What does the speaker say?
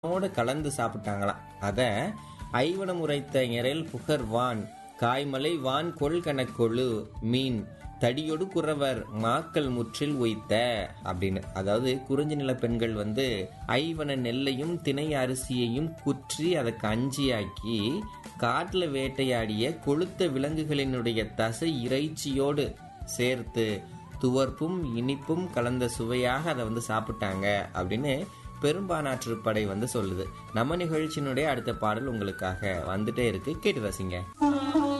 ஓடு கலந்து சாப்பிட்டாங்களாம் அத ஐவனம் உரைத்த எரல் புகர்வான் காய்மலை வான் கொள்கணக் கொழு மீன் தடியொடு குறவர் மாக்கள் முற்றில் உய்த்த அப்படின்னு அதாவது குறிஞ்சி நில பெண்கள் வந்து ஐவன நெல்லையும் திணை அரிசியையும் குற்றி அதை கஞ்சியாக்கி காட்டுல வேட்டையாடிய கொளுத்த விலங்குகளினுடைய தசை இறைச்சியோடு சேர்த்து துவர்ப்பும் இனிப்பும் கலந்த சுவையாக அதை வந்து சாப்பிட்டாங்க அப்படின்னு பெரும்பானாற்று படை வந்து சொல்லுது நம்ம நிகழ்ச்சியினுடைய அடுத்த பாடல் உங்களுக்காக வந்துட்டே இருக்கு கேட்டு ரசிங்க